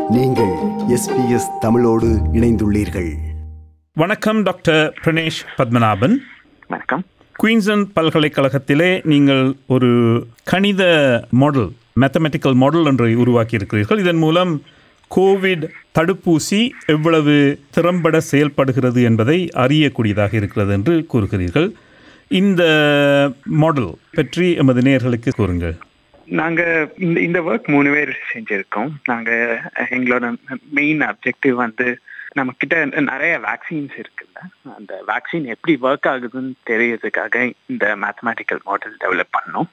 நீங்கள் எஸ்பிஎஸ் தமிழோடு இணைந்துள்ளீர்கள் வணக்கம் டாக்டர் பிரணேஷ் பத்மநாபன் வணக்கம் குயின்சன் பல்கலைக்கழகத்திலே நீங்கள் ஒரு கணித மாடல் மேத்தமெட்டிக்கல் மாடல் ஒன்றை உருவாக்கி இருக்கிறீர்கள் இதன் மூலம் கோவிட் தடுப்பூசி எவ்வளவு திறம்பட செயல்படுகிறது என்பதை அறியக்கூடியதாக இருக்கிறது என்று கூறுகிறீர்கள் இந்த மாடல் பற்றி எமது நேயர்களுக்கு கூறுங்கள் நாங்க இந்த இந்த ஒர்க் மூணு பேர் செஞ்சிருக்கோம் நாங்க எங்களோட மெயின் அப்ஜெக்டிவ் வந்து நம்ம கிட்ட நிறைய வேக்சின்ஸ் இருக்குல்ல அந்த வேக்சின் எப்படி ஒர்க் ஆகுதுன்னு தெரியறதுக்காக இந்த மேத்தமேட்டிக்கல் மாடல் டெவலப் பண்ணோம்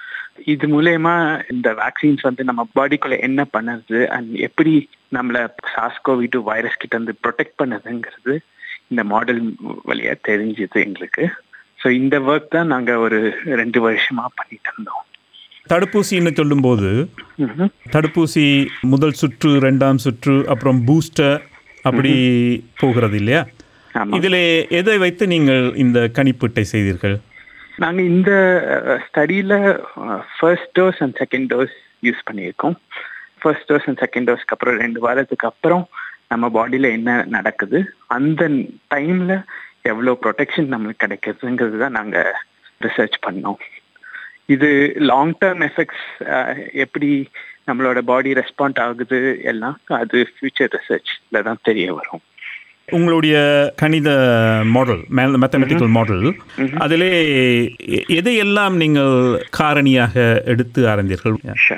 இது மூலயமா இந்த வேக்சின்ஸ் வந்து நம்ம பாடிக்குள்ள என்ன பண்ணுது அண்ட் எப்படி நம்மள சாஸ்கோவி டு வைரஸ் கிட்ட இருந்து ப்ரொடெக்ட் பண்ணுதுங்கிறது இந்த மாடல் வழியா தெரிஞ்சுது எங்களுக்கு ஸோ இந்த ஒர்க் தான் நாங்க ஒரு ரெண்டு வருஷமா பண்ணிட்டு இருந்தோம் தடுப்பூசின்னு சொல்லும்போது ம்ஹும். தடுப்பூசி முதல் சுற்று ரெண்டாம் சுற்று அப்புறம் பூஸ்டர் அப்படி போகிறது இல்லையா ஆமா. இதிலே எதை வைத்து நீங்கள் இந்த கணிப்பீட்டை செய்தீர்கள் நாங்க இந்த ஸ்டடியில first dose and second dose use பண்ணியிருக்கோம் ஃபர்ஸ்ட் டோஸ் அண்ட் செகண்ட் டோஸ்க்கு அப்புறம் ரெண்டு வாரத்துக்கு அப்புறம் நம்ம பாடியில என்ன நடக்குது அந்த டைம்ல எவ்வளோ ப்ரொடெக்ஷன் நம்மளுக்கு கிடைக்குதுங்கிறது தான் நாங்க ரிசர்ச் பண்ணோம் இது லாங் டேர்ம் எஃபெக்ட்ஸ் எப்படி நம்மளோட பாடி ரெஸ்பாண்ட் ஆகுது எல்லாம் அது ஃபியூச்சர் ரிசர்ச்ல தான் தெரிய வரும் உங்களுடைய கணித மாடல் மேத்தமெட்டிக்கல் மாடல் அதிலே எ- எதையெல்லாம் நீங்கள் காரணியாக எடுத்து ஆரம்பித்தீர்கள் Sure.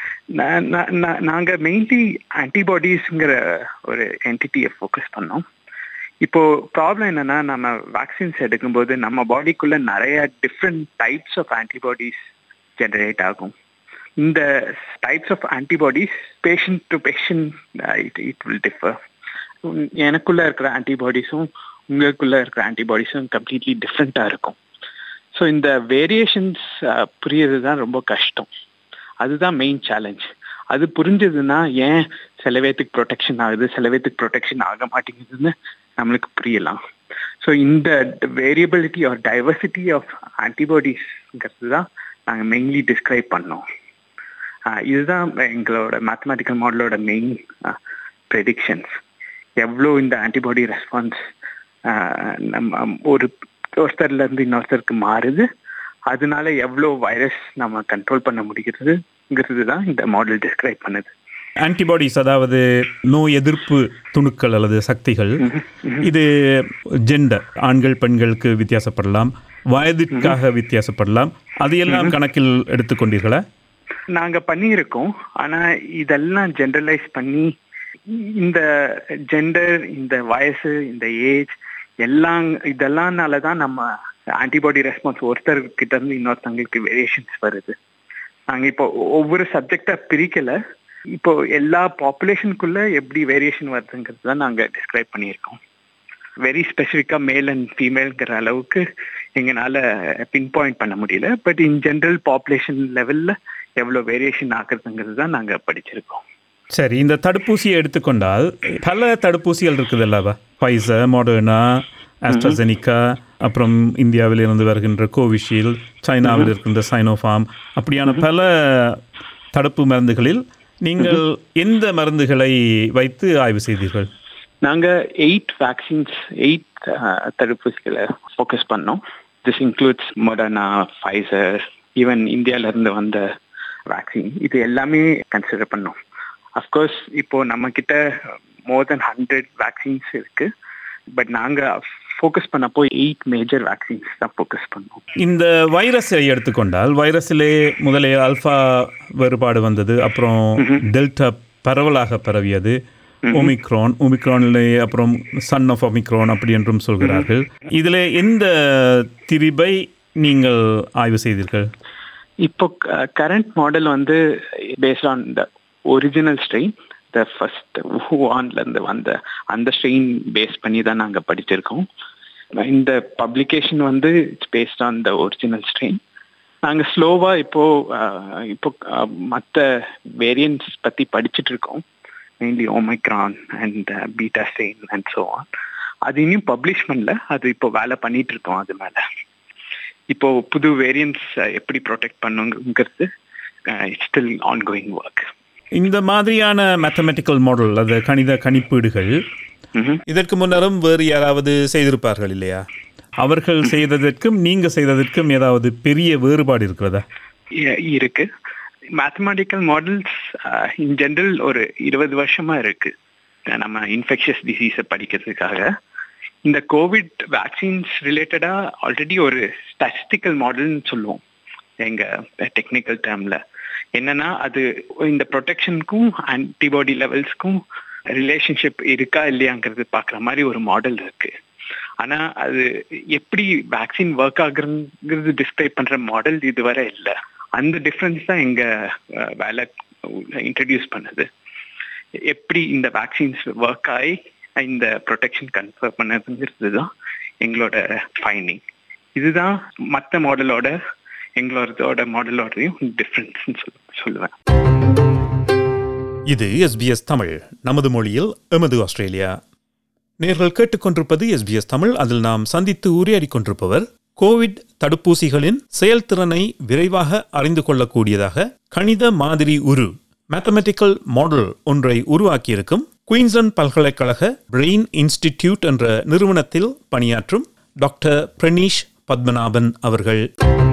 நா- நா- நா- நாங்க மெயின்லி ஆன்டிபாடிஸ்ங்கிற ஒரு என்டிட்டியை ஃபோக்கஸ் பண்ணோம் இப்போ ப்ராப்ளம் என்னன்னா நம்ம வேக்சின்ஸ் எடுக்கும்போது நம்ம பாடிக்குள்ள நிறைய different types of antibodies generate ஆகும் இந்த types of antibodies patient to patient it it will differ எனக்குள்ள இருக்கிற ஆன்டிபாடிஸும் உங்களுக்குள்ள இருக்கிற ஆன்டிபாடிஸும் கம்ப்ளீட்லி டிஃப்ரெண்ட்டாக இருக்கும் ஸோ இந்த வேரியேஷன்ஸ் புரியறது தான் ரொம்ப கஷ்டம் அதுதான் மெயின் சேலஞ்ச் அது புரிஞ்சதுன்னா ஏன் சில பேத்துக்கு ப்ரொடெக்ஷன் ஆகுது சில பேத்துக்கு ப்ரொடெக்ஷன் ஆக மாட்டேங்குதுன்னு நம்மளுக்கு புரியலாம் ஸோ இந்த வேரியபிலிட்டி ஆர் டைவர்சிட்டி ஆஃப் ஆன்டிபாடிஸ்ங்கிறது தான் நாங்கள் மெயின்லி டிஸ்கிரைப் பண்ணோம் ஆஹ் இதுதான் எங்களோட மேத்தமெட்டிக்கல் மாடலோட மெயின் ப்ரெடிக்ஷன்ஸ் எவ்வளோ இந்த ஆன்டிபாடி ரெஸ்பான்ஸ் நம்ம ஒரு ஒருத்தர்ல இருந்து இன்னொருத்தருக்கு மாறுது அதனால எவ்வளோ வைரஸ் நம்ம கண்ட்ரோல் பண்ண முடிகிறதுங்கிறது தான் இந்த மாடல் டிஸ்கிரைப் பண்ணுது ஆன்டிபாடிஸ் அதாவது நோய் எதிர்ப்பு துணுக்கள் அல்லது சக்திகள் இது ஜெண்டர் ஆண்கள் பெண்களுக்கு வித்தியாசப்படலாம் வயதிற்காக வித்தியாசப்படலாம் அதையெல்லாம் கணக்கில் எடுத்துக்கொண்டீர்களா நாங்க பண்ணியிருக்கோம் ஆனா இதெல்லாம் ஜென்ரலைஸ் பண்ணி இந்த ஜெண்டர் இந்த வயசு இந்த ஏஜ் எல்லாம் இதெல்லாம்னால தான் நம்ம ஆன்டிபாடி ரெஸ்பான்ஸ் ஒருத்தர் கிட்ட இருந்து இன்னொருத்தவங்களுக்கு வேரியேஷன்ஸ் வருது நாங்க இப்போ ஒவ்வொரு சப்ஜெக்டா பிரிக்கல இப்போ எல்லா பாப்புலேஷனுக்குள்ள எப்படி வேரியேஷன் வருதுங்கிறது தான் நாங்க டிஸ்கிரைப் பண்ணியிருக்கோம் வெரி ஸ்பெசிஃபிக்கா மேல் அண்ட் ஃபீமேல்ங்கிற அளவுக்கு எங்களால பின் பாயிண்ட் பண்ண முடியல பட் இன் ஜென்ரல் பாப்புலேஷன் லெவல்ல எவ்வளவு வேரியேஷன் ஆகுறதுங்கிறது தான் நாங்க படிச்சிருக்கோம் சரி இந்த தடுப்பூசியை எடுத்துக்கொண்டால் பல தடுப்பூசிகள் இருக்குது அல்லவா ஃபைசர் மாடர்னா ஆஸ்ட்ராசெனிகா அப்புறம் இந்தியாவில் இருந்து வருகின்ற கோவிஷீல்டு சைனாவில் இருக்கின்ற சைனோஃபார்ம் அப்படியான பல தடுப்பு மருந்துகளில் நீங்கள் எந்த மருந்துகளை வைத்து ஆய்வு செய்தீர்கள் நாங்க எயிட் வேக்சின்ஸ் எயிட் தடுப்பூசிகளை ஃபோக்கஸ் பண்ணோம் this includes Moderna Pfizer even இந்தியால இருந்து வந்த வேக்சின் இது எல்லாமே கன்சிடர் பண்ணோம் அஃப்கோர்ஸ் இப்போ நம்ம கிட்ட மோர் தென் ஹண்ட்ரட் வேக்சின்ஸ் இருக்கு பட் நாங்க ஃபோக்கஸ் பண்ணப்போ எயிட் மேஜர் வேக்சின்ஸ் தான் ஃபோக்கஸ் பண்ணோம் இந்த வைரஸை எடுத்துக்கொண்டால் வைரஸிலே முதலே அல்ஃபா வேறுபாடு வந்தது அப்புறம் டெல்டா பரவலாக பரவியது ஒமிக்ரான் ஒமிக்ரானிலே அப்புறம் சன் ஆஃப் ஒமிக்ரான் அப்படி என்றும் சொல்கிறார்கள் இதில் எந்த திரிபை நீங்கள் ஆய்வு செய்தீர்கள் இப்போ கரண்ட் மாடல் வந்து based on the original strain the first ஹூஆன்ல இருந்து வந்த அந்த ஸ்ட்ரெயின் பேஸ் பண்ணி தான் நாங்க படிச்சிருக்கோம் இந்த பப்ளிகேஷன் வந்து it's based on the original strain நாங்க ஸ்லோவா இப்போ அஹ், இப்போ மற்ற வேரியன்ட்ஸ் பத்தி படிச்சுட்டு இருக்கோம் mainly Omicron and beta strain and so on அது இன்னும் பப்ளிஷ் பண்ணல அது இப்போ வேலை பண்ணிட்டு இருக்கோம் அது மேல இப்போ புது வேரியன்ட்ஸ் எப்படி ப்ரொடெக்ட் பண்ணுங்கிறது it's still ongoing work இந்த மாதிரியான மேத்தமெட்டிக்கல் மாடல் அது கணித கணிப்பீடுகள் ம்ஹும். இதற்கு முன்னரும் வேறு யாராவது செய்திருப்பார்கள் இல்லையா அவர்கள் செய்ததற்கும் நீங்க செய்ததற்கும் ஏதாவது பெரிய வேறுபாடு இருக்கிறதா இ- இருக்கு மேத்தமெட்டிக்கல் மாடல்ஸ் இன் ஜென்ரல் ஒரு இருபது வருஷமா இருக்கு அஹ் நம்ம இன்ஃபெக்ஷஸ் டிசீஸை படிக்கிறதுக்காக இந்த கோவிட் வேக்சின்ஸ் ரிலேட்டடா ஆல்ரெடி ஒரு ஸ்டாட்டிஸ்டிக்கல் மாடல்னு சொல்லுவோம் எங்க டெக்னிக்கல் டேர்ம்ல என்னன்னா அது இந்த ப்ரொடெக்ஷனுக்கும் ஆன்டிபாடி லெவல்ஸ்க்கும் ரிலேஷன்ஷிப் இருக்கா இல்லையாங்கிறது பார்க்குற மாதிரி ஒரு மாடல் இருக்கு ஆனா அது எப்படி வேக்சின் ஒர்க் ஆகுறங்கிறது டிஸ்கிரைப் பண்ற மாடல் இதுவரை இல்லை அந்த டிஃப்ரென்ஸ் தான் எங்க அஹ், வேலை இன்ட்ரடியூஸ் பண்ணுது எப்படி இந்த வேக்சின்ஸ் ஒர்க் ஆகி இந்த ப்ரொடெக்ஷன் கன்ஃபர் பண்ணதுங்கிறது தான் எங்களோட ஃபைண்டிங் இதுதான் மற்ற மாடலோட எங்களோட மாடலோடையும் டிஃப்ரென்ஸ்னு சொல் சொல்லுவேன் இது எஸ்பிஎஸ் தமிழ் நமது மொழியில் எமது ஆஸ்திரேலியா நேர்கள் கேட்டுக்கொண்டிருப்பது எஸ்பிஎஸ் தமிழ் அதில் நாம் சந்தித்து உரையாடிக் கொண்டிருப்பவர் கோவிட் தடுப்பூசிகளின் செயல்திறனை விரைவாக அறிந்து கொள்ளக்கூடியதாக கணித மாதிரி உரு மேத்தமெட்டிக்கல் மாடல் ஒன்றை உருவாக்கியிருக்கும் குயின்ஸ்லாந்து பல்கலைக்கழக பிரெயின் இன்ஸ்டிடியூட் என்ற நிறுவனத்தில் பணியாற்றும் டாக்டர் பிரணீஷ் பத்மநாபன் அவர்கள்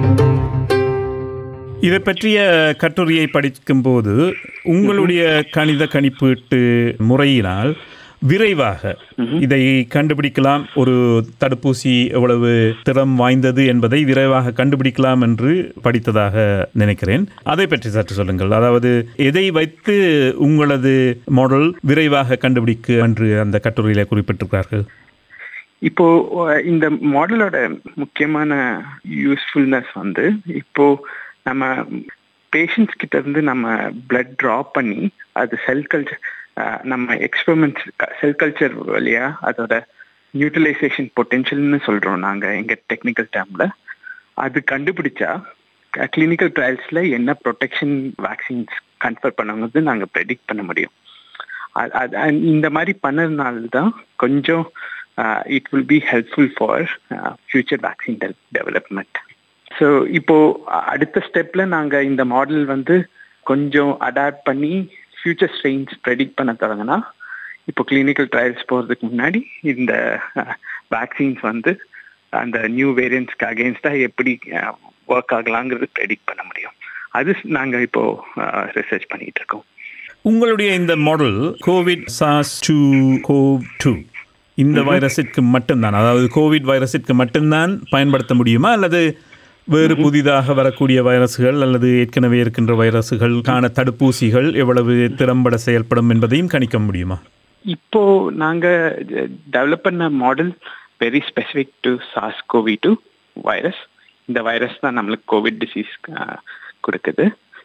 இதை பற்றிய கட்டுரையை படிக்கும்போது உங்களுடைய கணித கணிப்பீட்டு முறையினால் விரைவாக இதை கண்டுபிடிக்கலாம் ஒரு தடுப்பூசி எவ்வளவு திறம் வாய்ந்தது என்பதை விரைவாக கண்டுபிடிக்கலாம் என்று படித்ததாக நினைக்கிறேன் அதை பற்றி சற்று சொல்லுங்கள் அதாவது எதை வைத்து உங்களது மாடல் விரைவாக கண்டுபிடிக்கு என்று அந்த கட்டுரையில குறிப்பிட்டிருக்கிறார்கள் இப்போ அஹ், இந்த மாடலோட முக்கியமான யூஸ்ஃபுல்னஸ் வந்து இப்போ நம்ம பேஷண்ட்ஸ் கிட்ட இருந்து நம்ம பிளட் ட்ரா பண்ணி அது செல் கல்ச்சர் நம்ம எக்ஸ்பெரிமெண்ட்ஸ் செல் கல்ச்சர் வழியா அதோட நியூட்ரலைசேஷன் பொட்டென்ஷியல்னு சொல்றோம் நாங்க எங்க டெக்னிக்கல் டேர்ம்ல அது கண்டுபிடிச்சா கிளினிக்கல் ட்ரையல்ஸ்ல என்ன ப்ரொடெக்ஷன் வேக்சின்ஸ் கன்ஃபர் பண்ணுங்கிறது நாங்க ப்ரெடிக்ட் பண்ண முடியும் அ- அது- அ- இந்த மாதிரி பண்ணதுனால தான் கொஞ்சம் it will be helpful for future vaccine development so இப்போ அ- அடுத்த ஸ்டெப்ல நாங்க இந்த மாடல் வந்து கொஞ்சம் அடாப்ட் பண்ணி ஃபியூச்சர் ஸ்ட்ரெயின்ஸ் ப்ரெடிக்ட் பண்ண தொடங்கினா இப்போ கிளினிக்கல் ட்ரையல்ஸ் போகிறதுக்கு முன்னாடி இந்த வேக்சின்ஸ் வந்து அந்த நியூ வேரியன்ட்ஸ்க்கு அகேன்ஸ்டாக எப்படி ஒர்க் ஆகலாங்கிறது ப்ரெடிக்ட் பண்ண முடியும் அது நாங்கள் இப்போ ரிசர்ச் பண்ணிட்டு இருக்கோம் உங்களுடைய இந்த மாடல் கோவிட் சாஸ் டூ கோவ் டூ இந்த வைரஸிற்கு மட்டும்தான் அதாவது கோவிட் வைரஸிற்கு மட்டும்தான் பயன்படுத்த முடியுமா அல்லது வேறு புதிதாக வரக்கூடிய வைரஸ்கள் அல்லது ஏற்கனவே இருக்கின்ற வைரஸுகளுக்கான தடுப்பூசிகள் எவ்வளவு திறம்பட செயல்படும் என்பதையும் கணிக்க முடியுமா இப்போ நாங்க டெவலப் பண்ண மாடல் வெரி ஸ்பெசிஃபிக் டு சாஸ் கோவி டூ வைரஸ் இந்த வைரஸ் தான் நம்மளுக்கு கோவிட் டிசீஸ் கொடுக்குது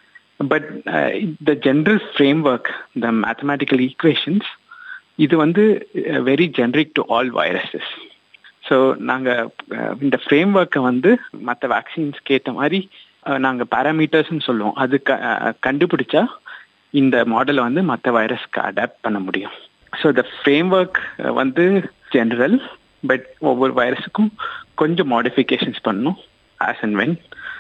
but the general framework the mathematical equations இது வந்து very generic to all viruses so நாங்கள் இந்த ஃப்ரேம் ஒர்க்கை வந்து மற்ற வேக்சின்ஸ்க்கு ஏற்ற மாதிரி நாங்கள் பேராமீட்டர்ஸ்னு சொல்லுவோம் அது க அஹ், கண்டுபிடிச்சா இந்த மாடலை வந்து மற்ற வைரஸ்க்கு அடாப்ட் பண்ண முடியும் ஸோ த ஃப்ரேம் ஒர்க் வந்து ஜென்ரல் பட் ஒவ்வொரு வைரஸுக்கும் கொஞ்சம் மாடிஃபிகேஷன்ஸ் பண்ணணும் ஆஸ் அண்ட் வென்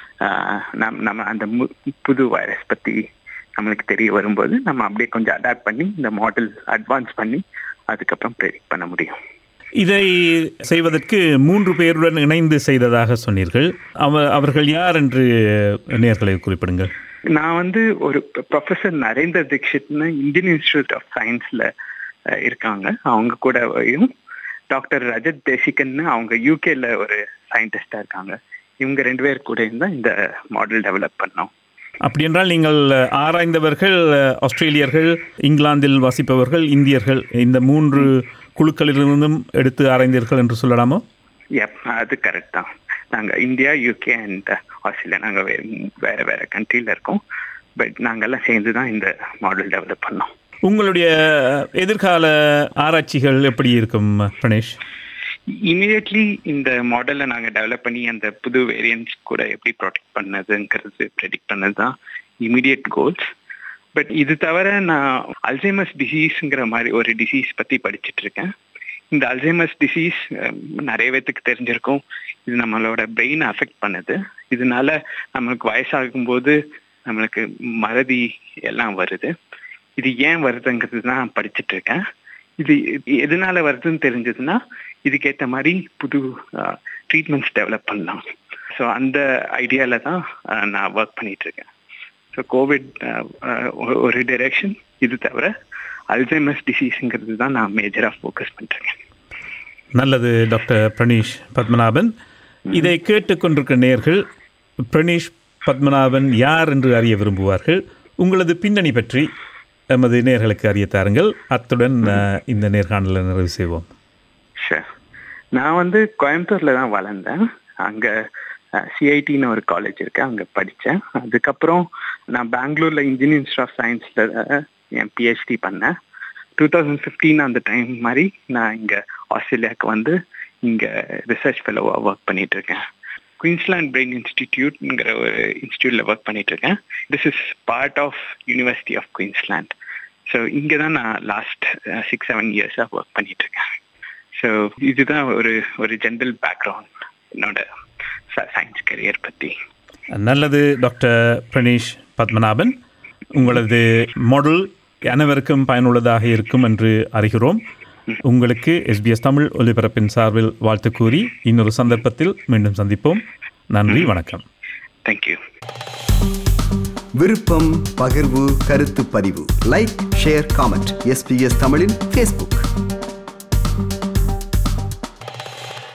நம் நம்ம அந்த மு- புது வைரஸ் பற்றி நம்மளுக்கு தெரிய வரும்போது நம்ம அப்படியே கொஞ்சம் அடாப்ட் பண்ணி இந்த மாடல் அட்வான்ஸ் பண்ணி அதுக்கப்புறம் ப்ரெடிக்ட் பண்ண முடியும் இதை செய்வதற்கு மூன்று பேருடன் இணைந்து செய்ததாக சொன்னீர்கள் அவ அவர்கள் யார் என்று நேர்களை குறிப்பிடுங்கள் நான் வந்து ஒரு ப்ரொஃபசர் நரேந்தர் தீக்ஷித்னு இந்தியன் இன்ஸ்டிடியூட் ஆஃப் சயின்ஸ்ல இருக்காங்க அவங்க கூடயும் டாக்டர் ரஜத் தேசிகன்னு அவங்க யூகேல ஒரு சயின்டிஸ்டா இருக்காங்க இவங்க ரெண்டு பேர் கூட தான் இந்த மாடல் டெவலப் பண்ணோம் அப்படி என்றால் நீங்கள் ஆராய்ந்தவர்கள் ஆஸ்திரேலியர்கள் இங்கிலாந்தில் வசிப்பவர்கள் இந்தியர்கள் இந்த மூன்று குழுக்களிலிருந்தும் எடுத்து ஆராய்ந்தீர்கள் என்று சொல்லலாமோ எப் அது கரெக்ட் தான் நாங்க இந்தியா யூகே அண்ட் ஆஸ்திரேலியா நாங்க வேற வேற வேற கண்ட்ரில இருக்கோம் பட் நாங்கெல்லாம் சேர்ந்து தான் இந்த மாடல் டெவலப் பண்ணோம் உங்களுடைய எதிர்கால ஆராய்ச்சிகள் எப்படி இருக்கும் பிரணேஷ் இமீடியட்லி இந்த மாடலை நாங்கள் டெவலப் பண்ணி அந்த புது வேரியன்ட்ஸ் கூட எப்படி ப்ரொடெக்ட் பண்ணதுங்கிறது ப்ரெடிக்ட் பண்ணது தான் இமீடியட் கோல்ஸ் பட் இது தவிர நான் அல்சைமஸ் டிசீஸ்ங்கிற மாதிரி ஒரு டிசீஸ் பற்றி படிச்சுட்டு இருக்கேன் இந்த அல்சைமஸ் டிசீஸ் நிறைய பேத்துக்கு தெரிஞ்சிருக்கும் இது நம்மளோட பிரெயினை அஃபெக்ட் பண்ணுது இதனால நம்மளுக்கு வயசாகும் போது நம்மளுக்கு மறதி எல்லாம் வருது இது ஏன் வருதுங்கிறது தான் படிச்சுட்டு இருக்கேன் இது எதனால வருதுன்னு தெரிஞ்சதுன்னா இதுக்கேற்ற மாதிரி புது ட்ரீட்மெண்ட்ஸ் டெவலப் பண்ணலாம் ஸோ அந்த ஐடியாவில் தான் அஹ், நான் ஒர்க் பண்ணிட்டு இருக்கேன் ஸோ கோவிட் ஒரு டைரெக்ஷன் இது தவிர அல்சைமஸ் டிசீஸுங்கிறது தான் நான் மேஜராக ஃபோக்கஸ் பண்ணிருக்கேன் நல்லது டாக்டர் பிரணீஷ் பத்மநாபன் இதை கேட்டுக்கொண்டிருக்கிற நேர்கள் பிரணீஷ் பத்மநாபன் யார் என்று அறிய விரும்புவார்கள் உங்களது பின்னணி பற்றி எமது நேர்களுக்கு அறிய தாருங்கள் அத்துடன் அஹ், இந்த நேர்காணலை நிறைவு செய்வோம் ஷூர் நான் வந்து கோயம்புத்தூர்ல தான் வளர்ந்தேன் அங்க சிஐடின்னு ஒரு காலேஜ் இருக்கு அங்க படித்தேன் அதுக்கப்புறம் நான் பெங்களூர்ல இன்ஜினியரிங் இன்ஸ்டியூட் ஆஃப் சயின்ஸ்ல என் பிஹெச்டி பண்ணேன் டூ தௌசண்ட் ஃபிஃப்டீன் அந்த டைம் மாதிரி நான் இங்க ஆஸ்திரேலியாவுக்கு வந்து இங்க ரிசர்ச் ஃபெலோவா ஒர்க் பண்ணிட்டு இருக்கேன் குயின்ஸ்லாண்ட் பிரெயின் இன்ஸ்டிடியூட்ங்கிற ஒரு இன்ஸ்டியூட்ல ஒர்க் பண்ணிட்டு இருக்கேன் this is part of university of Queensland so இங்கே தான் நான் லாஸ்ட் சிக்ஸ் செவன் இயர்ஸாக ஒர்க் பண்ணிட்டு இருக்கேன் ஸோ இதுதான் ஒரு ஒரு ஜென்ரல் பேக்ரவுண்ட் என்னோட சயின்ஸ் கரியர் பற்றி நல்லது டாக்டர் பிரணீஷ் பத்மநாபன் உங்களது மாடல் அனைவருக்கும் பயனுள்ளதாக இருக்கும் என்று அறிகிறோம் உங்களுக்கு எஸ்பிஎஸ் தமிழ் ஒலிபரப்பின் சார்பில் வாழ்த்து கூறி இன்னொரு சந்தர்ப்பத்தில் மீண்டும் சந்திப்போம் நன்றி வணக்கம் தேங்க்யூ விருப்பம் பகிர்வு கருத்து பதிவு லைக் ஷேர் காமெண்ட் எஸ்பிஎஸ் தமிழின் ஃபேஸ்புக்